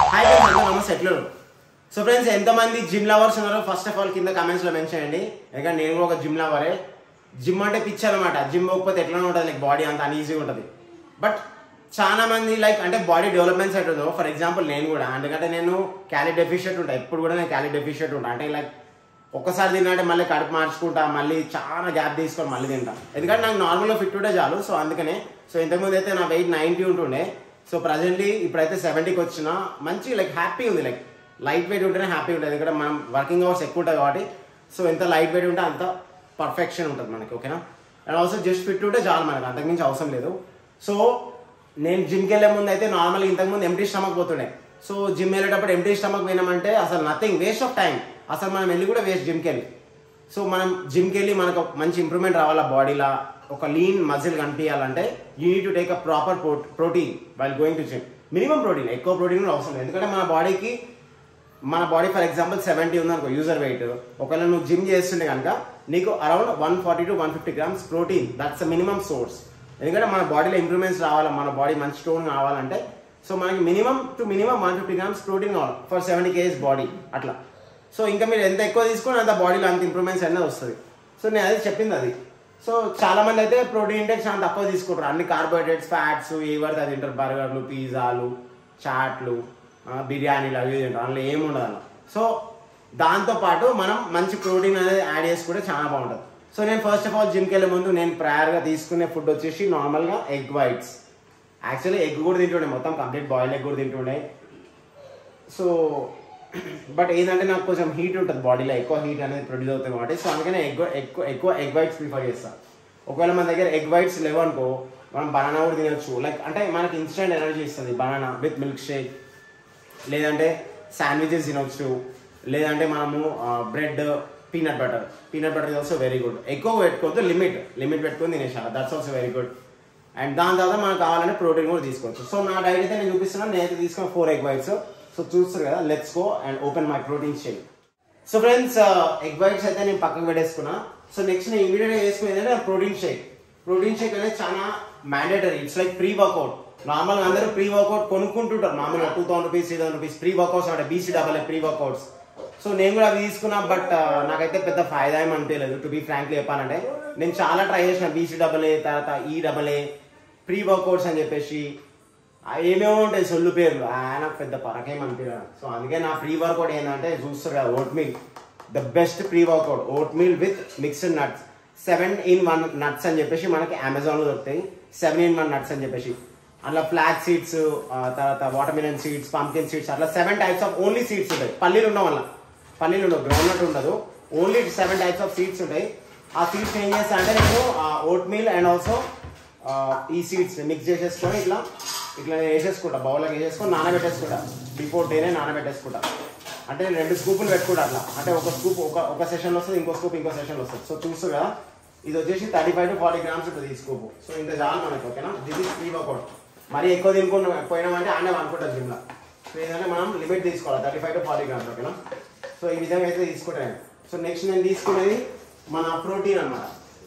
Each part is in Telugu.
హాయ్ ఫ్రెండ్స్ అందరూ నమస్తే ఎట్లు సో ఫ్రెండ్స్ ఎంతమంది జిమ్ లవర్స్ ఉన్నారో ఫస్ట్ ఆఫ్ ఆల్ కింద comments లో మెన్షన్ చేయండి ఎందుకంటే నేను కూడా ఒక జిమ్ లవరే జిమ్ అంటే పిచ్చి అనమాట జిమ్ పోకపోతే ఎట్లా ఉంటుంది లైక్ బాడీ అంత అన్ఈజీగా ఉంటుంది బట్ చాలా మంది లైక్ అంటే బాడీ డెవలప్మెంట్స్ ఎట్టుందో ఫర్ ఎగ్జాంపుల్ నేను కూడా ఎందుకంటే నేను క్యాలీ డెఫిషియట్ ఉంటా ఎప్పుడు కూడా నేను క్యాలీ డెఫిషియట్ ఉంటా అంటే లైక్ ఒక్కసారి తిన్నాంటే మళ్ళీ కడుపు మార్చుకుంటా మళ్ళీ చాలా గ్యాప్ తీసుకొని మళ్ళీ తింటా ఎందుకంటే నాకు నార్మల్గా ఫిట్ ఉంటే చాలు సో అందుకనే సో ఇంతకుముందు అయితే నా వెయిట్ నైంటీ ఉంటుండే సో ప్రజెంట్లీ ఇప్పుడైతే సెవెంటీకి వచ్చిన మంచి లైక్ హ్యాపీ ఉంది లైక్ లైట్ వెయిట్ ఉంటేనే హ్యాపీ ఉంటుంది ఎందుకంటే మనం వర్కింగ్ అవర్స్ ఎక్కువ ఉంటుంది కాబట్టి సో ఎంత లైట్ వెయిట్ ఉంటే అంత పర్ఫెక్షన్ ఉంటుంది మనకి ఓకేనా అండ్ ఆల్సో జస్ట్ ఫిట్ ఉంటే చాలు మనకి అంతకుమించి అవసరం లేదు సో నేను జిమ్కి వెళ్ళే ముందు అయితే నార్మల్ ఇంతకుముందు ఎంటీ స్టమక్ పోతుండే సో జిమ్ వెళ్ళేటప్పుడు ఎంటీ స్టమక్ పోయినామంటే అసలు నథింగ్ వేస్ట్ ఆఫ్ టైం అసలు మనం వెళ్ళి కూడా వేస్ట్ జిమ్కి వెళ్ళి సో మనం జిమ్కి వెళ్ళి మనకు ఒక మంచి ఇంప్రూవ్మెంట్ రావాలా బాడీలా ఒక లీన్ మజిల్ కనిపించాలంటే you need to take a proper protein while going to gym minimum protein ఎక్కువ ప్రోటీన్ కూడా అవసరం లేదు ఎందుకంటే మన బాడీకి మన బాడీ ఫర్ ఎగ్జాంపుల్ సెవెంటీ ఉందనుకో యూజర్ వెయిట్ ఒకవేళ నువ్వు జిమ్ చేస్తుంటే కనుక నీకు around one forty to one fifty grams protein that's minimum source ఎందుకంటే మన బాడీలో ఇంప్రూవ్మెంట్స్ రావాలి మన బాడీ మంచి స్టోన్ కావాలంటే సో మనకి minimum to minimum one fifty grams protein కావాలి ఫర్ సెవెంటీ కేజీస్ బాడీ అట్లా సో ఇంకా మీరు ఎంత ఎక్కువ తీసుకుని అంత బాడీలో అంత ఇంప్రూవ్మెంట్స్ అనేది వస్తుంది సో నేను అది చెప్పింది అది సో చాలా మంది అయితే ప్రోటీన్ ఇంటెక్స్ చాలా తక్కువ తీసుకుంటారు అన్ని కార్బోహైడ్రేట్స్ ఫ్యాట్స్ ఏవైతే అది తింటారు బర్గర్లు పిజ్జాలు చాట్లు ఆ, బిర్యానీలు అవి తింటారు అందులో ఏముండదు అలా సో దాంతో పాటు మనం మంచి ప్రోటీన్ అనేది యాడ్ చేసుకుంటే చాలా బాగుంటుంది సో నేను ఫస్ట్ ఆఫ్ ఆల్ జిమ్కి వెళ్ళే ముందు నేను ప్రయర్గా తీసుకునే ఫుడ్ వచ్చేసి నార్మల్గా ఎగ్ వైట్స్ యాక్చువల్లీ ఎగ్ కూడా తింటుండే మొత్తం కంప్లీట్ బాయిల్ ఎగ్ కూడా తింటుండే సో బట్ ఏంటంటే నాకు కొంచెం హీట్ ఉంటుంది బాడీలో ఎక్కువ హీట్ అనేది ప్రొడ్యూస్ అవుతుంది కాబట్టి సో అందుకనే ఎక్కువ ఎక్కువ ఎక్కువ ఎగ్ వైట్స్ ప్రిఫర్ చేస్తాను ఒకవేళ మన దగ్గర ఎగ్ వైట్స్ లేవనుకో మనం బనానా కూడా తినొచ్చు లైక్ అంటే మనకి ఇన్స్టెంట్ ఎనర్జీ ఇస్తుంది బనానా విత్ మిల్క్ షేక్ లేదంటే శాండ్విచెస్ తినొచ్చు లేదంటే మనము bread peanut butter peanut butter is also very good ఎక్కువ పెట్టుకోవద్దు లిమిట్ లిమిట్ పెట్టుకొని తినేసాను that's also very good and దాని తర్వాత మనకు కావాలంటే ప్రోటీన్ కూడా తీసుకోవచ్చు సో నా డైట్ అయితే నేను చూపిస్తున్నాను నేనైతే తీసుకున్న ఫోర్ ఎగ్ వైట్స్ సో చూస్తారు కదా let's go and open my protein shake so friends egg whites అయితే నేను పక్కకు పెట్టేసుకున్నా సో నెక్స్ట్ నేను ఇమీడియట్ గా వేసుకునేది అంటే ప్రోటీన్ షేక్ ప్రోటీన్ షేక్ అనేది చాలా mandatory it's like pre workout normal అందరూ ప్రీ వర్కౌట్ కొనుక్కుంటుంటారు మామూలుగా two thousand rupees three thousand rupees pre workouts అంటే BC double pre workouts so నేను కూడా అవి తీసుకున్నా బట్ నాకైతే పెద్ద ఫాయిదా ఏం అనిపించలేదు టు బీ ఫ్రాంక్లీ చెప్పాలంటే నేను చాలా ట్రై చేసిన బీసీ డబల్ ఏ తర్వాత ఈ డబల్ ఏ ప్రీ వర్కౌట్స్ అని చెప్పేసి ఆ ఏమేమో ఉంటాయి సొల్లు పేర్లు ఆ నాకు పెద్ద పరకేం అనిపించదు సో అందుకే నా ప్రీ వర్కౌట్ ఏంటంటే చూస్తారు కదా oatmeal the best pre workout oatmeal with mixed nuts seven in one nuts అని చెప్పేసి మనకి అమెజాన్లో దొరుకుతాయి సెవెన్ ఇన్ వన్ నట్స్ అని చెప్పేసి అట్లా ఫ్లాక్ సీడ్స్ తర్వాత watermelon seeds pumpkin seeds అట్లా seven types of only seeds ఉంటాయి పల్లీలు ఉండవు వల్ల పల్లీలు ఉండవు గ్రౌండ్ నట్ ఉండదు only seven types of seeds ఉంటాయి ఆ సీడ్స్ ఏం చేస్తా అంటే నేను ఓట్ మీల్ అండ్ ఆల్సో ఈ సీడ్స్ మిక్స్ చేసేసుకొని ఇట్లా ఇట్లా నేను వేసేసుకుంటా బౌల్లోకి వేసేసుకొని నానబెట్టేసుకుంటా బిఫోర్ డేనే నానబెట్టేసుకుంటా అంటే నేను రెండు స్కూపులు పెట్టుకుంటా అట్లా అంటే ఒక స్కూప్ ఒక ఒక సెషన్ వస్తుంది ఇంకో స్కూప్ ఇంకో సెషన్ వస్తుంది సో చూస్తారు కదా ఇది వచ్చేసి thirty five to forty grams ఉంటుంది ఈ స్కూప్ సో ఇంత చాలు మనకి ఓకేనా దిస్ ఇస్ ఫ్రీ వర్కౌట్ మరీ ఎక్కువ తినుకుని పోయినామంటే ఆడే అనుకుంటాం జిమ్లో సో ఏంటంటే మనం లిమిట్ తీసుకోవాలి thirty five to forty grams ఓకేనా సో ఈ విధంగా అయితే తీసుకుంటాను సో నెక్స్ట్ నేను తీసుకునేది మన ప్రోటీన్ అన్నమాట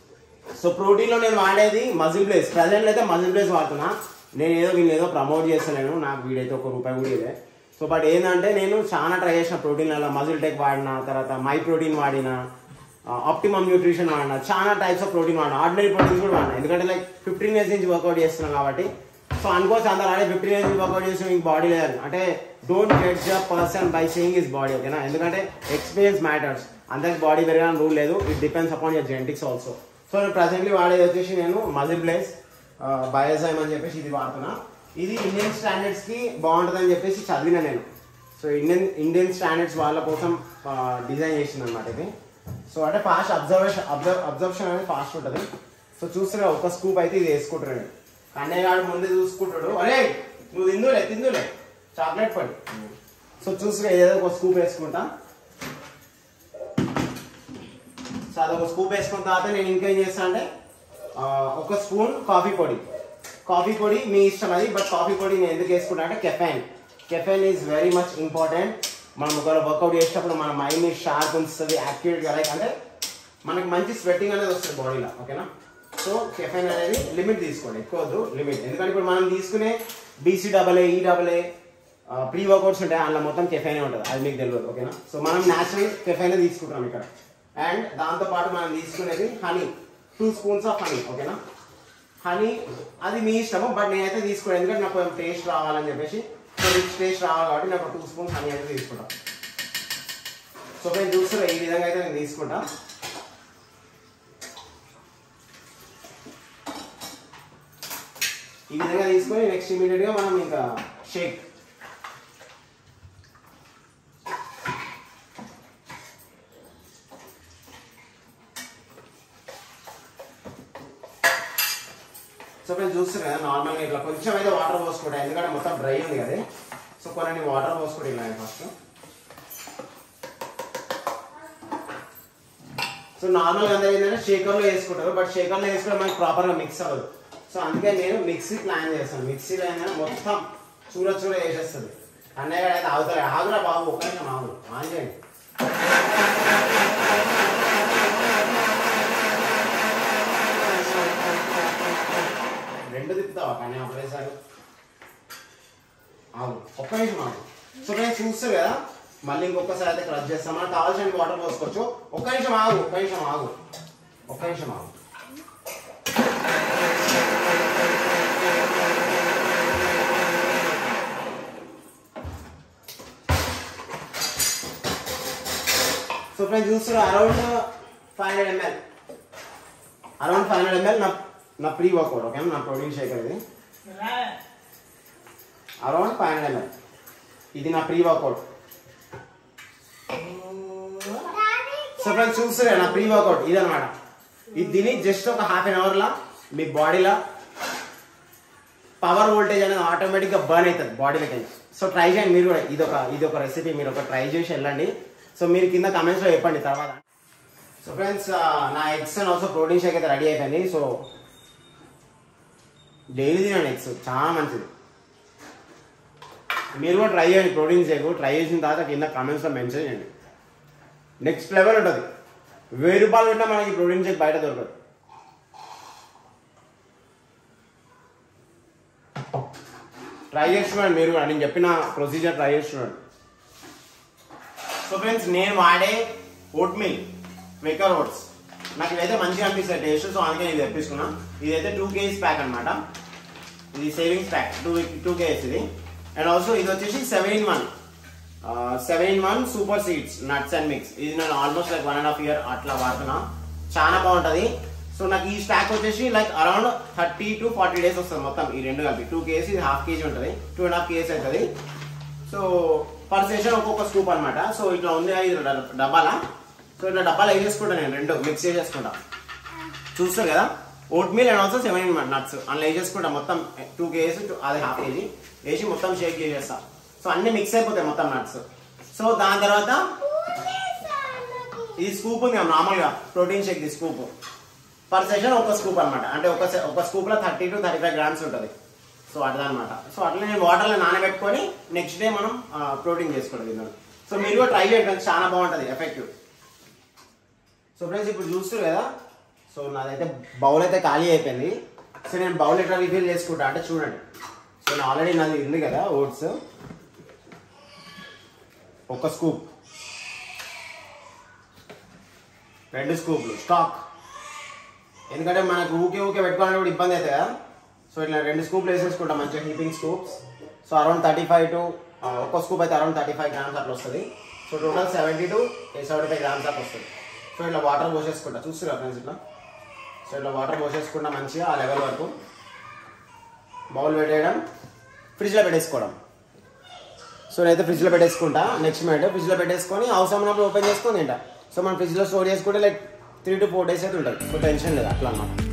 సో ప్రోటీన్ లో నేను వాడేది మజిల్ ప్లేస్ ప్రజెంట్ అయితే మజిల్ ప్లేస్ వాడుతున్నా నేను ఏదో వీళ్ళు ఏదో ప్రమోట్ చేస్తలేను నాకు వీడైతే ఒక రూపాయి కూడా ఇదే సో బట్ ఏంటంటే నేను చాలా ట్రై చేసిన ప్రోటీన్లలో మజిల్ టెక్ వాడిన తర్వాత మై ప్రోటీన్ వాడిన ఆప్టిమమ్ న్యూట్రిషన్ వాడిన చాలా టైప్స్ ఆఫ్ ప్రోటీన్ వాడిన ఆర్డినరీ ప్రోటీన్స్ కూడా వాడిన ఎందుకంటే లైక్ ఫిఫ్టీన్ ఇయర్స్ నుంచి వర్కౌట్ చేస్తున్నాం కాబట్టి సో అనుకోవచ్చు అందరు ఆడే ఫిఫ్టీన్ ఇయర్స్ నుంచి వర్కౌట్ చేసిన ఇంక బాడీ లేదు అంటే don't judge the person by saying is body ఓకేనా ఎందుకంటే ఎక్స్పీరియన్స్ మ్యాటర్స్ అందరికి బాడీ పెరగాలని రూల్ లేదు it depends upon your genetics also so నేను ప్రజెంట్లీ వాడేది వచ్చేసి నేను మజిల్ ప్లేస్ బయోజైమ్ అని చెప్పేసి ఇది వాడుతున్నా ఇది ఇండియన్ స్టాండర్డ్స్ కి బాగుంటుంది అని చెప్పేసి చదివిన నేను సో ఇండియన్ ఇండియన్ స్టాండర్డ్స్ వాళ్ళ కోసం డిజైన్ చేసింది అనమాట ఇది సో అంటే ఫాస్ట్ అబ్జర్వేషన్ అబ్జర్వ్ అబ్జర్వేషన్ అనేది ఫాస్ట్ ఉంటుంది సో చూస్తున్నా ఒక స్కూప్ అయితే ఇది వేసుకుంటాడు కన్నయ్య గారు ముందే చూసుకుంటాడు అరే నువ్వు తిందులే తిందులే చాక్లెట్ పడి సో చూసుకురా ఏదో ఒక స్కూప్ వేసుకుంటా సో అదొక స్కూప్ వేసుకున్న తర్వాత నేను ఇంకేం చేస్తా అంటే ఆ, ఒక స్పూన్ కాఫీ పొడి కాఫీ పొడి మీ ఇష్టం అది బట్ కాఫీ పొడి నేను ఎందుకు వేసుకుంటా అంటే caffeine caffeine is very much important మనం ఒకవేళ వర్కౌట్ చేసేటప్పుడు మన మైండ్ని షార్ప్ ఉంచుతుంది యాక్టివేట్గా లైక్ అంటే మనకి మంచి స్వెట్టింగ్ అనేది వస్తుంది బాడీలో ఓకేనా సో కెఫైన్ అనేది లిమిట్ తీసుకోండి ఎక్కువ వద్దు లిమిట్ ఎందుకంటే ఇప్పుడు మనం తీసుకునే బీసీ డబల్ ఏ ఈ డబల్ ఏ ప్రీ వర్కౌట్స్ ఉంటాయి అందులో మొత్తం కెఫైనే ఉంటుంది అది మీకు తెలియదు ఓకేనా సో మనం న్యాచురల్ కెఫైనే తీసుకుంటాం ఇక్కడ అండ్ దాంతో పాటు మనం తీసుకునేది honey two spoons of honey ఓకేనా హనీ అది మీ ఇష్టము బట్ నేనైతే తీసుకోలేదు ఎందుకంటే నాకు కొంచెం టేస్ట్ రావాలని చెప్పేసి సో రిచ్ టేస్ట్ రావాలి కాబట్టి నాకు టూ స్పూన్స్ హనీ అయితే తీసుకుంటాం సో నేను చూస్తున్నా ఈ విధంగా అయితే నేను తీసుకుంటా ఈ విధంగా తీసుకొని నెక్స్ట్ ఇమీడియట్ గా మనం ఇంకా షేక్ సో నేను చూస్తున్నా కదా నార్మల్గా ఇట్లా కొంచెం అయితే వాటర్ పోసుకుంటా ఎందుకంటే మొత్తం డ్రై ఉంది కదా సో కొన్ని వాటర్ పోసుకుంటే ఇలా ఫస్ట్ సో నార్మల్గా అందరూ ఏంటంటే షేకర్లో వేసుకుంటారు బట్ షేకర్లో వేసుకుంటే మనకి ప్రాపర్గా మిక్స్ అవ్వదు సో అందుకే నేను మిక్సీ ప్లాన్ చేస్తాను మిక్సీలో ఏంటంటే మొత్తం చూడ చూడ వేసేస్తుంది అన్నయ్య గారు అయితే ఆగుతారు ఆగురా బాబు ఒక్క నిమిషం ఆగు ఆన్ చేయండి రెండు తిప్పుతావా కానీ ఒకటేసారి ఆగు ఒక్క నిమిషం ఆగు సో నేను చూస్తే కదా మళ్ళీ ఇంకొకసారి అయితే క్రష్ చేస్తాం మనకు కావాల్సిన వాటర్ పోసుకోవచ్చు ఒక్క నిమిషం ఆగు ఒక్క నిమిషం ఆగు ఒక్క నిమిషం ఆగు సో ఫ్రెండ్స్ చూస్తున్నారు around five hundred ML around five hundred ML నా నా ప్రీ వర్కౌట్ ఓకే నా ప్రోటీన్ షేకర్ ఇది అరౌండ్ ఫైవ్ హండ్రెడ్ ఎంఎల్ ఇది నా ప్రీ వర్కౌట్ సో ఫ్రెండ్స్ చూస్తే నా ప్రీ వర్కౌట్ ఇదనమాట ఇది తిని జస్ట్ ఒక హాఫ్ అన్ అవర్లా మీ బాడీలో పవర్ వోల్టేజ్ అనేది ఆటోమేటిక్గా బర్న్ అవుతుంది బాడీలోకి సో ట్రై చేయండి మీరు కూడా ఇది ఒక ఇది ఒక రెసిపీ మీరు ఒక ట్రై చేసి వెళ్ళండి సో మీరు కింద కమెంట్స్లో చెప్పండి తర్వాత సో ఫ్రెండ్స్ నా eggs and also protein shake అయితే రెడీ అయిపోయింది సో డైలీ తినండి ఎగ్స్ చాలా మంచిది మీరు కూడా ట్రై చేయండి ప్రోటీన్ షేక్ ట్రై చేసిన తర్వాత కింద కామెంట్స్లో మెన్షన్ చేయండి నెక్స్ట్ లెవెల్ ఉంటుంది వెయ్యి రూపాయలు పెట్టినా మనకి ప్రోటీన్ షేక్ బయట దొరకదు ట్రై చేసి చూడండి మీరు కూడా నేను చెప్పిన ప్రొసీజర్ ట్రై చేసి చూడండి సో ఫ్రెండ్స్ నేను వాడే ఓట్ మిల్ క్వికర్ ఓట్స్ నాకు ఇదైతే మంచిగా అనిపిస్తుంది టేస్ట్ సో అందుకే నేను తెప్పించుకున్నా ఇదైతే టూ కేజీస్ ప్యాక్ అనమాట ఇది savings pack two two KGs ఇది అండ్ ఆల్సో ఇది వచ్చేసి seven in one seven in one super seeds nuts and mix ఇది నేను almost like one and half year అట్లా వాడుతున్నా చాలా బాగుంటుంది సో నాకు ఈ స్టాక్ వచ్చేసి like around thirty to forty days వస్తుంది మొత్తం ఈ రెండు కలిపి టూ కేజీ ఇది హాఫ్ కేజీ ఉంటుంది టూ అండ్ హాఫ్ కేజీ అవుతుంది సో పర్ సెషన్ ఒక్కొక్క స్కూప్ అనమాట సో ఇట్లా ఉంది ఐదు డ- డబ్బాలా సో ఇట్లా డబ్బాలు వేసేసుకుంటా నేను రెండు మిక్స్ చేసేసుకుంటా చూస్తారు కదా oatmeal and also seven nuts అందులో వేసేసుకుంటా మొత్తం టూ కేజీస్ అది హాఫ్ కేజీ వేసి మొత్తం షేక్ చేసేస్తా సో అన్ని మిక్స్ అయిపోతాయి మొత్తం నట్స్ సో దాని తర్వాత ఇది స్కూప్ ఉంది మామూలుగా protein shake the scoop per session ఒక స్కూప్ అనమాట అంటే ఒక se- ఒక స్కూప్ లో thirty to thirty five grams ఉంటుంది సో అట్లా అనమాట సో అట్లా నేను వాటర్లో నానబెట్టుకొని నెక్స్ట్ డే మనం ప్రోటీన్ చేసుకోవడం దీనిలో సో మీరు కూడా ట్రై చేయండి friends. చాలా బాగుంటుంది ఎఫెక్టివ్ సో ఫ్రెండ్స్ ఇప్పుడు చూస్తారు కదా సో నాదైతే బౌల్ అయితే ఖాళీ అయిపోయింది సో నేను బౌల్ ఎట్లా రిఫిల్ చేసుకుంటా అంటే చూడండి సో నేను ఆల్రెడీ నాది ఉంది కదా ఓట్స్ ఒక స్కూప్ రెండు స్కూప్లు స్టాక్ ఎందుకంటే మనకు ఊకే ఊకే పెట్టుకోవాలంటే కూడా ఇబ్బంది అవుతుంది కదా సో ఇట్లా రెండు స్కూప్లు వేసేసుకుంటాం మంచిగా heaping scoops so around thirty five to ఒక్క స్కూప్ అయితే అరౌండ్ థర్టీ ఫైవ్ గ్రామ్స్ అట్లా వస్తుంది so total seventy to seventy five grams దాకా వస్తుంది సో ఇట్లా వాటర్ పోసేసుకుంటా చూస్తున్నా ఫ్రెండ్స్ ఇట్లా సో ఇట్లా వాటర్ పోసేసుకుంటా మంచిగా ఆ లెవెల్ వరకు బౌల్ పెట్టేయడం ఫ్రిడ్జ్లో పెట్టేసుకోవడం సో నేనైతే ఫ్రిడ్జ్లో పెట్టేసుకుంటా నెక్స్ట్ మినిట్ ఫ్రిడ్జ్లో పెట్టేసుకొని అవసరం ఉన్నప్పుడు ఓపెన్ చేసుకొని తింటా సో మనం ఫ్రిడ్జ్లో స్టోర్ చేసుకుంటే like three to four days అయితే ఉంటుంది సో టెన్షన్ లేదు అట్లా అన్నమాట